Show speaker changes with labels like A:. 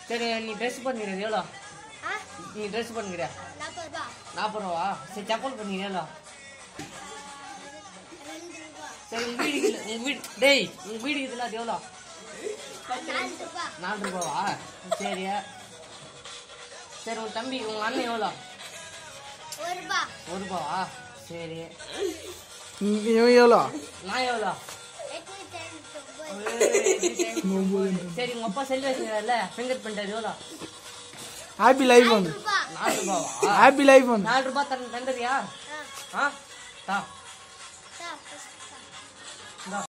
A: சரி நீ ட்ரெஸ் பண்ணுகிறது எவ்வளோ
B: ஆ
A: நீ ட்ரெஸ் பண்ணுகிற
B: நாற்பது ரூபா
A: நாற்பது ரூபா சரி செப்பல் பண்ணுகிற எவ்வளோ
B: ரெண்டு ரூபா
A: சரி உங்கள் வீடு இல்லை உங்கள் வீடு டேய் உங்கள் வீடு இதில் அது எவ்வளோ
B: நாலு ரூபா
A: நாலு ரூபாவா சரி சரி உன் தம்பி உங்கள் அண்ணன் எவ்வளோ
B: ஒரு ரூபா
A: ஒரு ரூபாவா சரி
C: இவன் எவ்வளோ
A: நான் எவ்வளோ
B: எட்நூத்தி ஐம்பத்தி ஒன்பது
A: சரி உங்க அப்பா செல்லு வச்சுக்கிறல ஃபிங்கர் பிரிண்ட் அது எவ்வளோ
C: ஆப்பிள் ஐஃபோன்
B: ரூபா
A: நாலு ரூபாவா
C: ஆப்பிள் ஐஃபோன்
A: நாலு ரூபாய் தர தந்துறியா
B: ஆ
A: ஆ தா
B: தா, first தா.
A: இந்தா